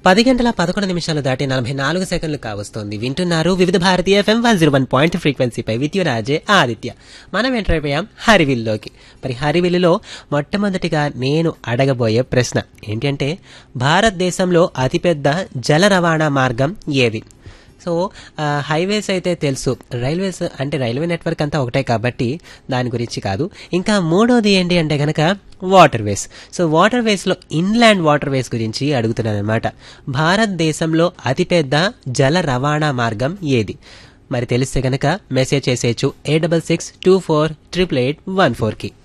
పది గంటల పదకొండు నిమిషాలు దాటి నలభై నాలుగు సెకండ్లు కావస్తోంది వింటున్నారు వివిధ భారతీయ FM one zero one point ఫ్రీక్వెన్సీపై విద్యురాజే ఆదిత్య మనం ఎంటర్ అయిపోయాం హరివిల్లోకి మరి హరివిల్లులో మొట్టమొదటిగా నేను అడగబోయే ప్రశ్న ఏంటంటే భారతదేశంలో అతిపెద్ద జల రవాణా మార్గం ఏది సో ఆ, హైవేస్ అయితే తెలుసు రైల్వేస్ అంటే రైల్వే నెట్వర్క్ అంతా ఒకటే కాబట్టి దాని గురించి కాదు ఇంకా మూడోది ఏంటి అంటే కనుక వాటర్ వేస్ సో వాటర్ వేస్లో ఇన్లాండ్ వాటర్ వేస్ గురించి అడుగుతున్నాను అనమాట భారతదేశంలో అతిపెద్ద జల రవాణా మార్గం ఏది మరి తెలిస్తే కనుక మెసేజ్ చేసేయచ్చు eight double six two four triple eight one ఫోర్కి